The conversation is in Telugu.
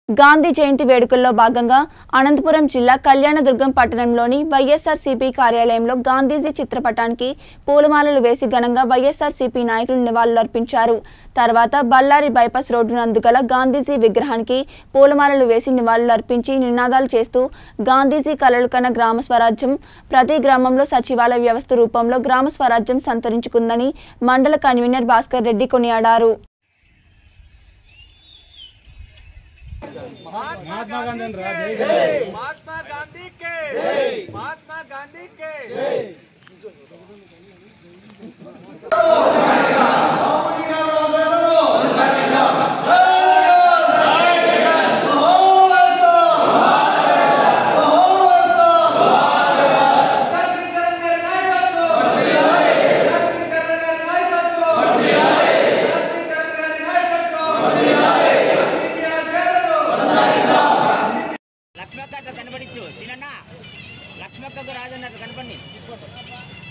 గాంధీ జయంతి వేడుకల్లో భాగంగా అనంతపురం జిల్లా కళ్యాణదుర్గం పట్టణంలోని వైఎస్ఆర్సీపీ కార్యాలయంలో గాంధీజీ చిత్రపటానికి పూలమాలలు వేసి ఘనంగా వైఎస్ఆర్సీపీ నాయకులు నివాళులర్పించారు తర్వాత బళ్ళారి బైపాస్ రోడ్డు నందు గల గాంధీజీ విగ్రహానికి పూలమాలలు వేసి నివాళులర్పించి నినాదాలు చేస్తూ గాంధీజీ కలలు కన్న గ్రామ స్వరాజ్యం ప్రతి గ్రామంలో సచివాలయ వ్యవస్థ రూపంలో గ్రామ స్వరాజ్యం సంతరించుకుందని మండల కన్వీనర్ భాస్కర్ రెడ్డి కొనియాడారు महात्मा गांधी के महात्मा गांधी के महात्मा गांधी के లక్ష్మక్క అట్లా కనబడించు చిన్న లక్ష్మక్కకు రాజన్నట్టు కనపడి తీసుకోండి